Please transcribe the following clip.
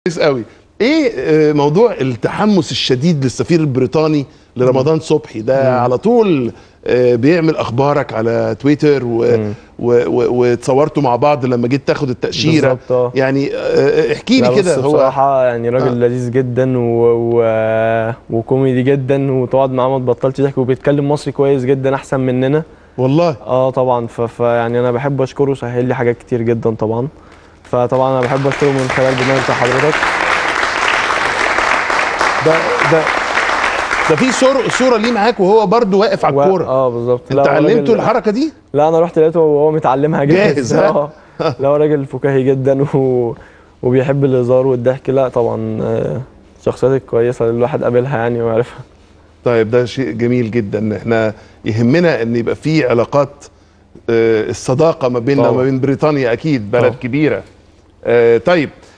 كويس قوي ايه آه، موضوع التحمس الشديد للسفير البريطاني لرمضان صبحي ده على طول آه، بيعمل اخبارك على تويتر و... و... و... وتصورتوا مع بعض لما جيت تاخد التاشيره بالظبط، آه. يعني آه، احكي لا لي كده بص هو بصراحة يعني راجل آه. لذيذ جدا و... و... وكوميدي جدا وتقعد معاه ما تبطلش ضحك وبيتكلم مصري كويس جدا احسن مننا والله اه طبعا ف... فيعني انا بحب اشكره سهل لي حاجات كتير جدا طبعا فطبعا انا بحب اشكره من خلال برنامج بتاع حضرتك ده ده ده في صور صوره ليه معاك وهو برضو واقف على و- الكوره اه بالظبط انت لا، هو علمته راجل- الحركه دي لا انا رحت لقيته وهو متعلمها جاهز جاهز، ها؟ اه لا هو راجل فكاهي جدا و... وبيحب الهزار والضحك لا طبعا آه، الشخصيات الكويسه اللي الواحد قابلها يعني وعرفها طيب ده شيء جميل جدا احنا يهمنا ان يبقى في علاقات آه، الصداقه ما بيننا طبعا. وما بين بريطانيا اكيد بلد طبعا. كبيره آه، طيب